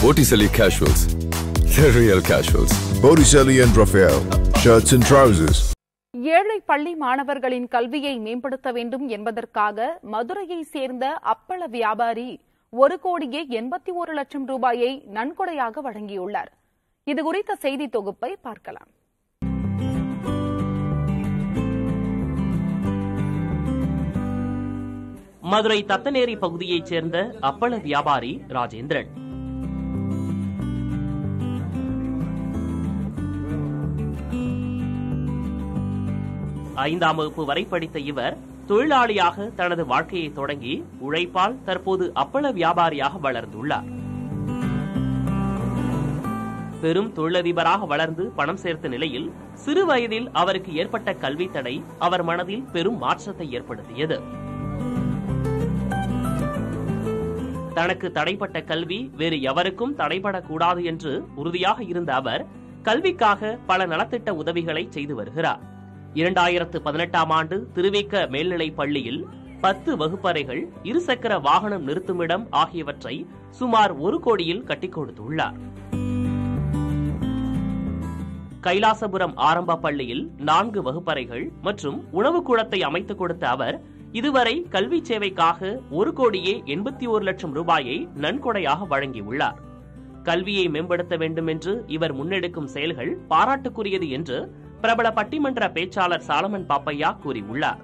Botticelli Casuals. The real casuals. Botticelli and Raphael, shirts and trousers. ஏழை பள்ளி மாணவர்களின் கல்வியை மேம்படுத்த வேண்டும் என்பதற்காக மதுரையை சேர்ந்த அப்பள வியாபாரி ஒரு கோடியே எண்பத்தி ஒரு லட்சம் ரூபாயை நன்கொடையாக வழங்கியுள்ளார் இது குறித்த செய்தி தொகுப்பை பார்க்கலாம் மதுரை தத்தநேரி பகுதியைச் சேர்ந்த அப்பள வியாபாரி ராஜேந்திரன் ஐந்தாம் வகுப்பு வரை படித்த இவர் தொழிலாளியாக தனது வாழ்க்கையை தொடங்கி உழைப்பால் தற்போது அப்பள வியாபாரியாக வளர்ந்துள்ளார் பெரும் தொழிலதிபராக வளர்ந்து பணம் சேர்த்த நிலையில் சிறு வயதில் அவருக்கு ஏற்பட்ட கல்வி தடை அவர் மனதில் பெரும் மாற்றத்தை ஏற்படுத்தியது தனக்கு தடைப்பட்ட கல்வி வேறு எவருக்கும் தடைபடக்கூடாது என்று உறுதியாக இருந்த அவர் கல்விக்காக பல நலத்திட்ட உதவிகளை செய்து வருகிறார் இரண்டாயிரத்து பதினெட்டாம் ஆண்டு திருவிக்க மேல்நிலைப் பள்ளியில் பத்து வகுப்பறைகள் இருசக்கர வாகனம் நிறுத்துமிடம் ஆகியவற்றை சுமார் ஒரு கோடியில் கட்டிக் கொடுத்துள்ளார் கைலாசபுரம் ஆரம்ப பள்ளியில் நான்கு வகுப்பறைகள் மற்றும் உணவு கூடத்தை அமைத்துக் கொடுத்த அவர் இதுவரை கல்வி சேவைக்காக ஒரு கோடியே எண்பத்தி ஒரு லட்சம் ரூபாயை நன்கொடையாக வழங்கியுள்ளார் கல்வியை மேம்படுத்த வேண்டும் என்று இவர் முன்னெடுக்கும் செயல்கள் பாராட்டுக்குரியது என்று பிரபல பட்டிமன்ற பேச்சாளர் சாலமன் பாப்பையா கூறியுள்ளார்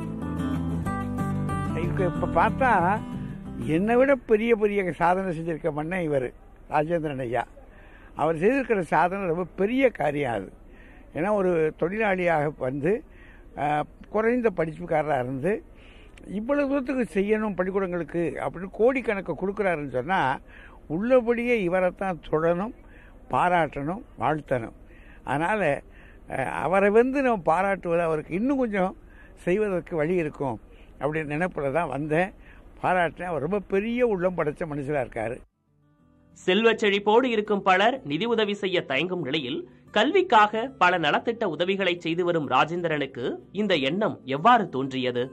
இப்போ இப்போ பார்த்தா என்னை விட பெரிய பெரிய சாதனை செஞ்சிருக்க மண்ண இவர் ராஜேந்திரன் ஐயா அவர் செய்திருக்கிற சாதனை ரொம்ப பெரிய காரியம் அது ஏன்னா ஒரு தொழிலாளியாக வந்து ஆஹ், குறைந்த படிப்புக்காரராக இருந்து இவ்வளவு தூரத்துக்கு செய்யணும் பள்ளிக்கூடங்களுக்கு அப்படின்னு கோடிக்கணக்கு கொடுக்குறாருன்னு சொன்னால் உள்ளபடியே இவரைத்தான் தொடணும் பாராட்டணும் வாழ்த்தணும் அதனால் அவரை வந்து நம்ம பாராட்டுவது அவருக்கு இன்னும் கொஞ்சம் செய்வதற்கு வழி இருக்கும் அப்படின்னு நினைப்புல தான் வந்தேன் பாராட்டினேன் அவர் ரொம்ப பெரிய உள்ளம் படைச்ச மனுஷராக இருக்கார் செல்வச் செழிப்போடு இருக்கும் பலர் நிதி உதவி செய்ய தயங்கும் நிலையில் கல்விக்காக பல நலத்திட்ட உதவிகளை செய்து வரும் ராஜேந்திரனுக்கு இந்த எண்ணம் எவ்வாறு தோன்றியது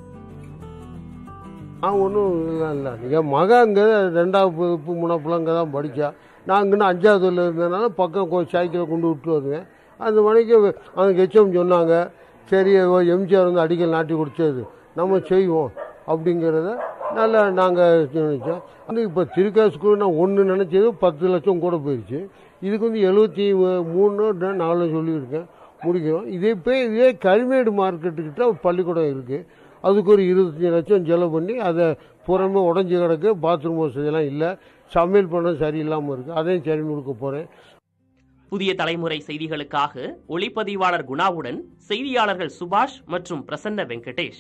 நான் ஒன்றும் இல்லை இல்லை என் மகன் இங்கே ரெண்டாவது வகுப்பு மூணாவது அங்கே தான் படித்தா நான் இங்கே அஞ்சாவதுல இருந்ததுனால பக்கம் கொ- சைக்கிளை கொண்டு விட்டு வருவேன் அந்த மணிக்கு அந்த ஹெச்எம் சொன்னாங்க சரி ஓ, எம்ஜிஆர் வந்து அடிக்கல் நாட்டி கொடுத்தது நம்ம செய்வோம் அப்படிங்கிறத நல்லா நாங்கள் நினச்சோம் வந்து இப்போ திருக்கா ஸ்கூல் நான் ஒன்று நினச்சது பத்து லட்சம் கூட போயிடுச்சு இதுக்கு வந்து எழுபத்தி மூணு நாலு சொல்லியிருக்கேன் முடிக்கிறோம் இதே இப்போ இதே கரிமேடு மார்க்கெட்டுக்கிட்ட ஒரு பள்ளிக்கூடம் இருக்குது அதுக்கு ஒரு இருபத்தஞ்சி லட்சம் செலவு பண்ணி அதை புறமே உடஞ்சி கிடக்கு பாத்ரூம் வசதியெல்லாம் இல்லை சமையல் பண்ண சரியில்லாமல் இருக்குது அதையும் சரி கொடுக்க போகிறேன் புதிய தலைமுறை செய்திகளுக்காக ஒளிப்பதிவாளர் குணாவுடன் செய்தியாளர்கள் சுபாஷ் மற்றும் Prasanna Venkatesh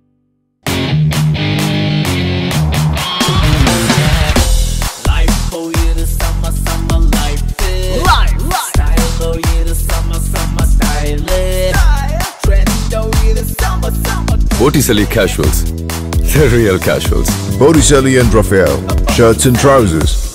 Life for you the summer, summer life is. Style for you the summer, summer style is. Trend for you the summer, summer. Botticelli Casuals. The real casuals. Botticelli and Raphael, shirts and trousers.